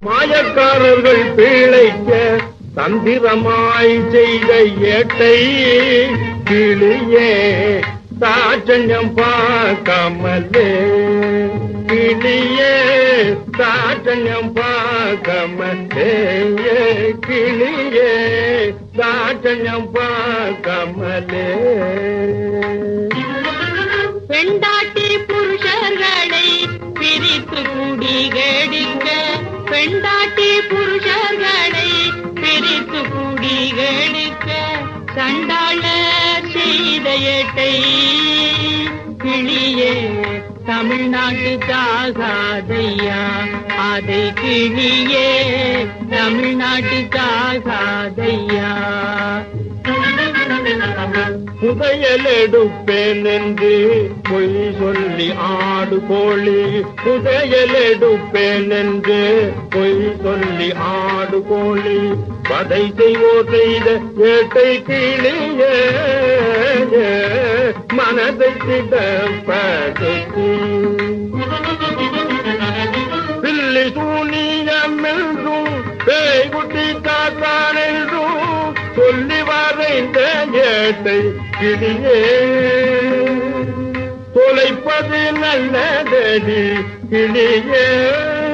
மாயக்காரர்கள் பிழைக்க தந்திரமாய் செய்த ஏட்டை கிளியே தாச்சஞ்சம் பார்க்காமலே கிளியே தாச்சஞ்சம் பார்க்காமலே கிளியே தாச்சஞ்சம் பார்க்காமலே பெண்டாட்டி புருஷர்களை பிரித்து குடி கெடுக்க பெண்டாட்டி புருஷர்களை பிரித்து குடி கெடுக்க சண்டாள செய்த ஏட்டை கிளியே தமிழ்நாட்டு தாகாதையா அதை கிளியே தமிழ்நாட்டு தாகாதையா புதையல் எடுப்பேன் என்று பொய் சொல்லி ஆடு கோழி புதையல் எடுப்பேன் என்று பொய் சொல்லி ஆடு கோழி பதை செய்வோர் செய்த ஏட்டை கிளியே மனதை திடப்படுத்தி பில்லி சூனியம் என்றும் பேய்குட்டி காத்தான் என்றும் சொல்லி வரைந்த ஏட்டை கிளியே தொலைப்பது நல்லதடி கிளியே